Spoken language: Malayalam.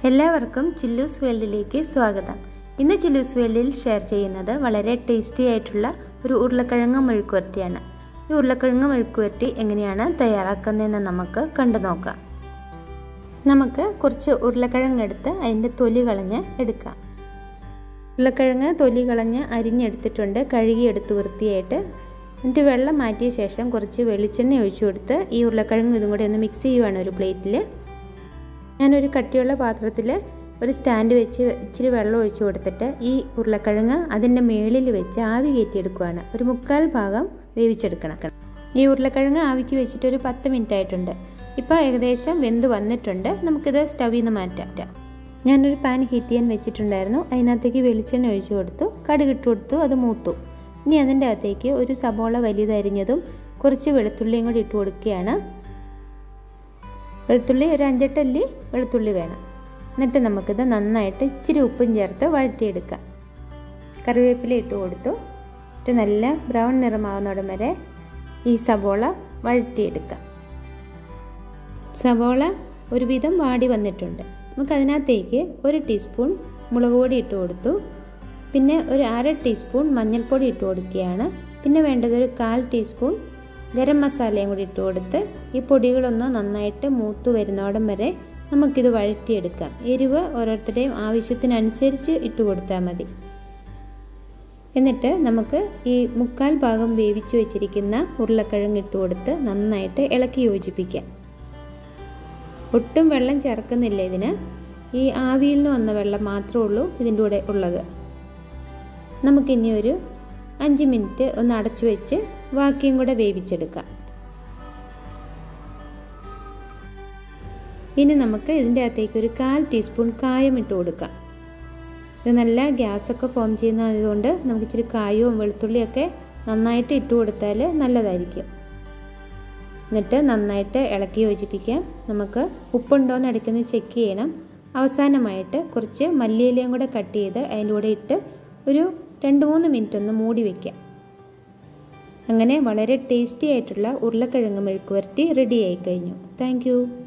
എല്ലാവർക്കും ചില്ലൂസ് വേൾഡിലേക്ക് സ്വാഗതം ഇന്ന് ചില്ലൂസ് വേൾഡിൽ ഷെയർ ചെയ്യുന്നത് വളരെ ടേസ്റ്റി ആയിട്ടുള്ള ഒരു ഉരുളക്കിഴങ്ങ് മെഴുക്കുവരട്ടിയാണ് ഈ ഉരുളക്കിഴങ്ങ് മെഴുക്കുവരട്ടി എങ്ങനെയാണ് തയ്യാറാക്കുന്നതെന്ന് നമുക്ക് കണ്ടു നോക്കാം നമുക്ക് കുറച്ച് ഉരുളക്കിഴങ്ങ് എടുത്ത് അതിൻ്റെ തൊലി കളഞ്ഞ് എടുക്കാം ഉരുളക്കിഴങ്ങ് തൊലി കളഞ്ഞ് അരിഞ്ഞെടുത്തിട്ടുണ്ട് കഴുകിയെടുത്ത് വൃത്തിയായിട്ട് എന്നിട്ട് വെള്ളം മാറ്റിയ ശേഷം കുറച്ച് വെളിച്ചെണ്ണ ഒഴിച്ചു കൊടുത്ത് ഈ ഉരുളക്കിഴങ്ങ് ഇതും കൂടി ഒന്ന് മിക്സ് ചെയ്യുവാണ് ഒരു പ്ലേറ്റിൽ ഞാനൊരു കട്ടിയുള്ള പാത്രത്തിൽ ഒരു സ്റ്റാൻഡ് വെച്ച് ഇച്ചിരി വെള്ളം ഒഴിച്ചു കൊടുത്തിട്ട് ഈ ഉരുളക്കിഴങ്ങ് അതിൻ്റെ മേളിൽ വെച്ച് ആവി കയറ്റിയെടുക്കുകയാണ് ഒരു മുക്കാൽ ഭാഗം വേവിച്ചെടുക്കണം ഈ ഉരുളക്കിഴങ്ങ് ആവിക്ക് വെച്ചിട്ട് ഒരു പത്ത് മിനിറ്റ് ആയിട്ടുണ്ട് ഇപ്പോൾ ഏകദേശം വെന്ത് വന്നിട്ടുണ്ട് നമുക്കിത് സ്റ്റവിൽ നിന്ന് മാറ്റാം ഞാനൊരു പാൻ ഹീറ്റ് ചെയ്യാൻ വെച്ചിട്ടുണ്ടായിരുന്നു അതിനകത്തേക്ക് വെളിച്ചെണ്ണ ഒഴിച്ചു കൊടുത്തു കടുകിട്ട് കൊടുത്തു അത് മൂത്തു ഇനി അതിൻ്റെ അകത്തേക്ക് ഒരു സബോള വലുതരിഞ്ഞതും കുറച്ച് വെളുത്തുള്ളിയും കൂടി ഇട്ട് കൊടുക്കുകയാണ് വെളുത്തുള്ളി ഒരു അഞ്ചെട്ടല്ലി വെളുത്തുള്ളി വേണം എന്നിട്ട് നമുക്കിത് നന്നായിട്ട് ഇച്ചിരി ഉപ്പും ചേർത്ത് വഴറ്റിയെടുക്കാം കറിവേപ്പില ഇട്ട് കൊടുത്തു എന്നിട്ട് നല്ല ബ്രൗൺ നിറമാകുന്നിടം വരെ ഈ സവോള വഴറ്റിയെടുക്കാം സവോള ഒരുവിധം വാടി വന്നിട്ടുണ്ട് നമുക്കതിനകത്തേക്ക് ഒരു ടീസ്പൂൺ മുളക് പൊടി ഇട്ട് കൊടുത്തു പിന്നെ ഒരു അര ടീസ്പൂൺ മഞ്ഞൾപ്പൊടി ഇട്ട് കൊടുക്കുകയാണ് പിന്നെ വേണ്ടത് ഒരു കാൽ ടീസ്പൂൺ ഗരം മസാലയും കൂടി ഇട്ട് കൊടുത്ത് ഈ പൊടികളൊന്ന് നന്നായിട്ട് മൂത്ത് വരുന്നോടം വരെ നമുക്കിത് വഴറ്റിയെടുക്കാം എരിവ് ഓരോരുത്തരുടെയും ആവശ്യത്തിനനുസരിച്ച് ഇട്ട് കൊടുത്താൽ മതി എന്നിട്ട് നമുക്ക് ഈ മുക്കാൽ ഭാഗം വേവിച്ച് വെച്ചിരിക്കുന്ന ഉരുളക്കിഴങ്ങ് ഇട്ട് കൊടുത്ത് നന്നായിട്ട് ഇളക്കി യോജിപ്പിക്കാം ഒട്ടും വെള്ളം ചേർക്കുന്നില്ല ഇതിന് ഈ ആവിയിൽ നിന്ന് വന്ന വെള്ളം മാത്രമേ ഉള്ളൂ ഇതിൻ്റെ കൂടെ ഉള്ളത് നമുക്കിനി ഒരു അഞ്ച് മിനിറ്റ് ഒന്ന് അടച്ചു വെച്ച് ബാക്കിയും കൂടെ വേവിച്ചെടുക്കാം ഇനി നമുക്ക് ഇതിൻ്റെ അകത്തേക്ക് ഒരു കാൽ ടീസ്പൂൺ കായം ഇട്ട് കൊടുക്കാം ഇത് നല്ല ഗ്യാസൊക്കെ ഫോം ചെയ്യുന്നതുകൊണ്ട് നമുക്ക് ഇച്ചിരി കായവും വെളുത്തുള്ളിയൊക്കെ നന്നായിട്ട് ഇട്ട് കൊടുത്താൽ നല്ലതായിരിക്കും എന്നിട്ട് നന്നായിട്ട് ഇളക്കി യോജിപ്പിക്കാം നമുക്ക് ഉപ്പുണ്ടോയെന്ന് ഇടയ്ക്കൊന്ന് ചെക്ക് ചെയ്യണം അവസാനമായിട്ട് കുറച്ച് മല്ലിയിലയും കൂടെ കട്ട് ചെയ്ത് അതിൻ്റെ കൂടെ ഇട്ട് ഒരു രണ്ട് മൂന്ന് മിനിറ്റ് ഒന്ന് മൂടി വയ്ക്കാം അങ്ങനെ വളരെ ടേസ്റ്റി ആയിട്ടുള്ള ഉരുളക്കിഴങ്ങ് മെഴുക്കുവരട്ടി റെഡി ആയി കഴിഞ്ഞു താങ്ക്